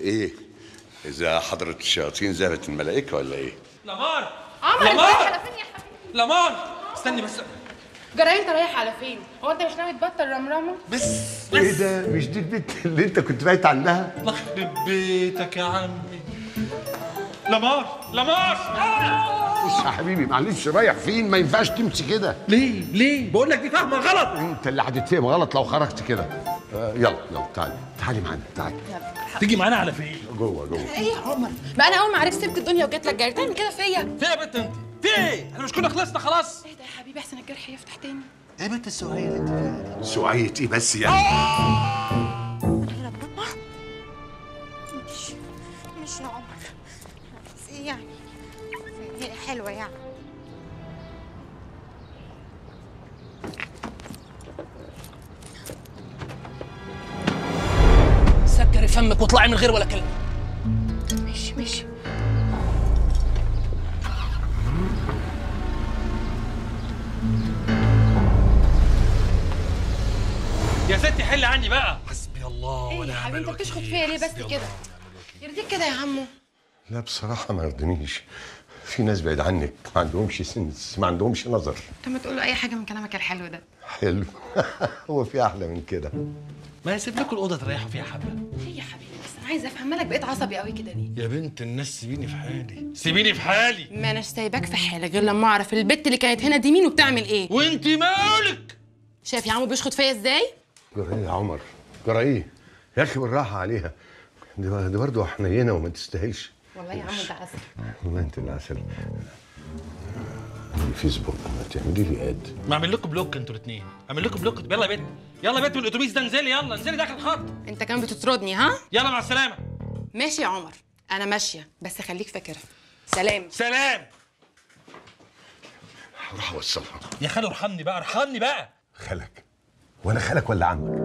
ايه اذا حضرة الشياطين ذهبت الملائكة ولا ايه لمار عمر انت لمار رايح على فين يا حبيبي؟ لمار استني بس جراي انت رايح على فين؟ هو انت مش ناوي تبطل رمرمه؟ بس ايه ده مش دي البنت اللي انت كنت بايت عندها الله يخرب بيتك يا عمي لمار لمار بص يا حبيبي معلش رايح فين ما ينفعش تمشي كده ليه ليه بقول لك دي فاهمه غلط انت اللي هتتفهم غلط لو خرجت كده آه يلا يلا تعالي تعالي معانا تعالي تيجي معانا على فين جوه جوه ايه يا عمر؟ ما انا اول ما عرفت سبت الدنيا وجيت لك جاي تعمل كده فيا في يا بنت انت في ايه احنا مش كنا خلصنا خلاص ايه ده يا حبيبي احسن الجرح يفتح تاني ايه بنت السوعية اللي انت فيها دي؟ سوعية ايه بس يعني مش مش يا عمر في يعني هي حلوة يعني سكري فمك واطلعي من غير ولا كلمه ماشي ماشي يا ستي حل عني بقى حسبي الله ايه يا حبيبي انت بتشخط فيا ليه بس كده؟ يرضيك كده يا عمو لا بصراحة ما يرضنيش في ناس بعيد عنك ما عندهمش سنس ما عندهمش نظر طب ما تقول له اي حاجه من كلامك الحلو ده حلو هو في احلى من كده ما يسيب لكم الاوضه تريحوا فيها حبه ايه يا حبيبي بس انا عايزه افهم مالك بقيت عصبي قوي كده ليه؟ يا بنت الناس سيبيني في حالي سيبيني في حالي ما اناش سايباك في حالك غير لما اعرف البت اللي كانت هنا دي مين وبتعمل ايه وانت مالك شايف يا عمو بيشخط فيا ازاي؟ جرى ايه يا عمر جرى ايه يا اخي بالراحة عليها دي دي برضه حنينة وما تستاهلش والله يا عمو انت عسل والله انت اللي عسل عندي فيسبوك ما تعملي لي اد ما اعمل لكم بلوك انتوا الاثنين اعمل لكم بلوك يلا يا بنت يلا يا بنت من الاتوبيس ده انزلي يلا انزلي داخل الخط انت كمان بتطردني ها؟ يلا مع السلامه ماشي يا عمر انا ماشيه بس خليك فاكرها سلام سلام هروح اوصلها يا خالو ارحمني بقى ارحمني بقى خالك وانا خالك ولا عمك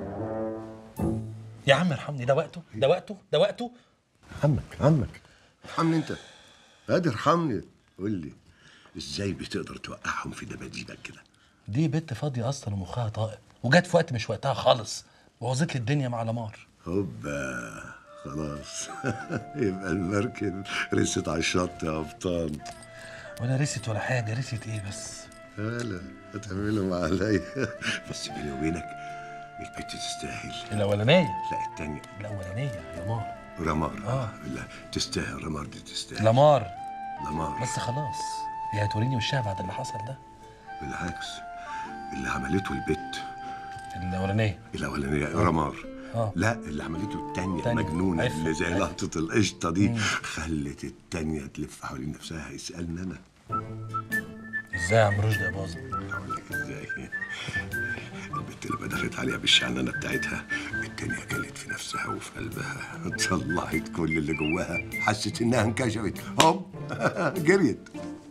يا عم ارحمني ده وقته ده وقته ده وقته عمك عمك ارحمني انت قادر ارحمني قول لي ازاي بتقدر توقعهم في دباديبك كده دي بنت فاضيه اصلا ومخها طائق وجت في وقت مش وقتها خالص بوظت لي الدنيا مع لمار هوبا خلاص يبقى المركب رست على الشط يا ابطال ولا رست ولا حاجه رست ايه بس هلا هتعملهم عليا بس بيني وبينك البت تستاهل الاولانيه لا التانية الاولانيه لمار رمار آه. لا تستاهل رمار دي تستاهل لمار لمار بس خلاص هي هتوريني وشها بعد اللي حصل ده بالعكس اللي عملته البت الاولانيه الاولانيه رمار آه. لا اللي عملته التانية تانية. المجنونة عفة. اللي زي عفة. لقطة القشطة دي خلت التانية تلف حوالين نفسها يسألني أنا ازاي يا عم رشدي يا باظه أقول لك إزاي البت اللي بدخلت عليها بالشعنانة بتاعتها التانية كلت في نفسها وفي قلبها طلعت كل اللي جواها حست إنها انكشفت هوب جريت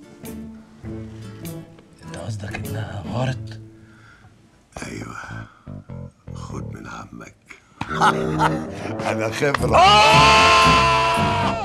انت قصدك انها غارت أيوه خد من عمك أنا خبرة